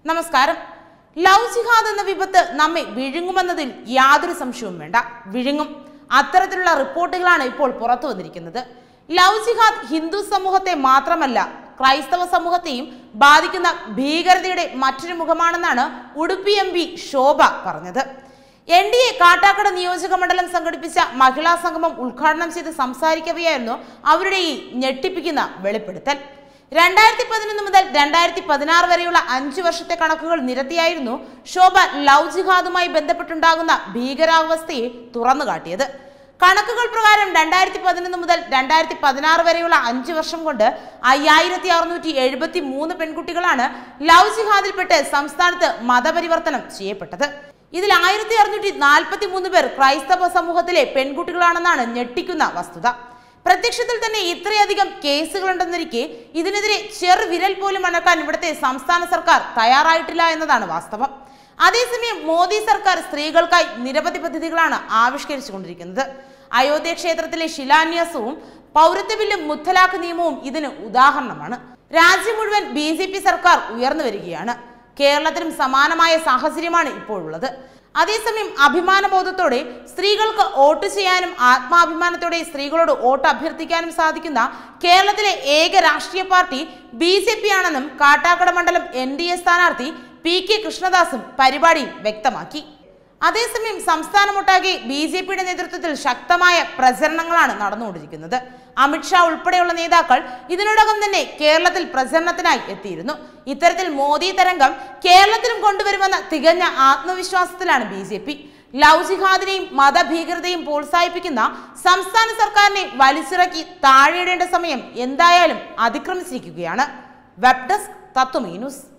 നമസ്കാരം ലവ് ജിഹാദ് എന്ന വിപത്ത് നമ്മെ വിഴുങ്ങുമെന്നതിൽ യാതൊരു സംശയവും വേണ്ട വിഴുങ്ങും അത്തരത്തിലുള്ള റിപ്പോർട്ടുകളാണ് ഇപ്പോൾ പുറത്തു വന്നിരിക്കുന്നത് ലവ് ജിഹാദ് ഹിന്ദു സമൂഹത്തെ മാത്രമല്ല ക്രൈസ്തവ സമൂഹത്തെയും ബാധിക്കുന്ന ഭീകരതയുടെ മറ്റൊരു മുഖമാണെന്നാണ് ഉടുപ്പി എം പി ശോഭ പറഞ്ഞത് എൻ ഡി എ കാട്ടാക്കട നിയോജക മണ്ഡലം സംഘടിപ്പിച്ച മഹിളാ സംഗമം ഉദ്ഘാടനം ചെയ്ത് സംസാരിക്കവെയായിരുന്നു അവരുടെ ഈ ഞെട്ടിപ്പിക്കുന്ന വെളിപ്പെടുത്തൽ രണ്ടായിരത്തി പതിനൊന്ന് മുതൽ രണ്ടായിരത്തി പതിനാറ് വരെയുള്ള അഞ്ചു വർഷത്തെ കണക്കുകൾ നിരത്തിയായിരുന്നു ശോഭ ലവ് ജിഹാദുമായി ബന്ധപ്പെട്ടുണ്ടാകുന്ന ഭീകരാവസ്ഥയെ തുറന്നു കാട്ടിയത് കണക്കുകൾ പ്രകാരം രണ്ടായിരത്തി പതിനൊന്ന് മുതൽ രണ്ടായിരത്തി പതിനാറ് വരെയുള്ള അഞ്ചു വർഷം കൊണ്ട് അയ്യായിരത്തി അറുന്നൂറ്റി എഴുപത്തി മൂന്ന് പെൺകുട്ടികളാണ് ലവ് ജിഹാദിൽപ്പെട്ട് സംസ്ഥാനത്ത് മതപരിവർത്തനം ചെയ്യപ്പെട്ടത് ഇതിൽ ആയിരത്തി അറുന്നൂറ്റി നാൽപ്പത്തി മൂന്ന് പേർ ക്രൈസ്തവ സമൂഹത്തിലെ പെൺകുട്ടികളാണെന്നാണ് ഞെട്ടിക്കുന്ന വസ്തുത പ്രത്യക്ഷത്തിൽ തന്നെ ഇത്രയധികം കേസുകളുണ്ടെന്നിരിക്കെ ഇതിനെതിരെ ചെറുവിരൽ പോലും അനക്കാൻ ഇവിടുത്തെ സംസ്ഥാന സർക്കാർ തയ്യാറായിട്ടില്ല എന്നതാണ് വാസ്തവം അതേസമയം മോദി സർക്കാർ സ്ത്രീകൾക്കായി നിരവധി പദ്ധതികളാണ് ആവിഷ്കരിച്ചുകൊണ്ടിരിക്കുന്നത് അയോധ്യ ക്ഷേത്രത്തിലെ ശിലാന്യാസവും പൗരത്വ ബില്ലും മുത്തലാഖ് നിയമവും ഇതിന് ഉദാഹരണമാണ് രാജ്യം മുഴുവൻ ബി ജെ പി സർക്കാർ ഉയർന്നു വരികയാണ് കേരളത്തിലും സമാനമായ സാഹചര്യമാണ് ഇപ്പോഴുള്ളത് അതേസമയം അഭിമാനബോധത്തോടെ സ്ത്രീകൾക്ക് വോട്ട് ചെയ്യാനും ആത്മാഭിമാനത്തോടെ സ്ത്രീകളോട് വോട്ട് അഭ്യർത്ഥിക്കാനും സാധിക്കുന്ന കേരളത്തിലെ ഏക രാഷ്ട്രീയ പാർട്ടി ബി ജെ പി ആണെന്നും കാട്ടാക്കട മണ്ഡലം എൻ ഡി എ സ്ഥാനാർത്ഥി പി കെ കൃഷ്ണദാസും പരിപാടിയിൽ വ്യക്തമാക്കി അതേസമയം സംസ്ഥാനമൊട്ടാകെ ബി ജെ പിയുടെ നേതൃത്വത്തിൽ ശക്തമായ പ്രചരണങ്ങളാണ് നടന്നുകൊണ്ടിരിക്കുന്നത് അമിത്ഷാ ഉൾപ്പെടെയുള്ള നേതാക്കൾ ഇതിനോടകം തന്നെ കേരളത്തിൽ പ്രചരണത്തിനായി എത്തിയിരുന്നു ഇത്തരത്തിൽ മോദി തരംഗം കേരളത്തിലും കൊണ്ടുവരുമെന്ന തികഞ്ഞ ആത്മവിശ്വാസത്തിലാണ് ബി ജെ പി ലവ് ജിഹാദിനെയും മതഭീകരതയും പ്രോത്സാഹിപ്പിക്കുന്ന സംസ്ഥാന സർക്കാരിനെ വലിച്ചിറക്കി താഴെയിടേണ്ട സമയം എന്തായാലും അതിക്രമിച്ചിരിക്കുകയാണ് വെബ് ഡെസ്ക് തത്വമീ ന്യൂസ്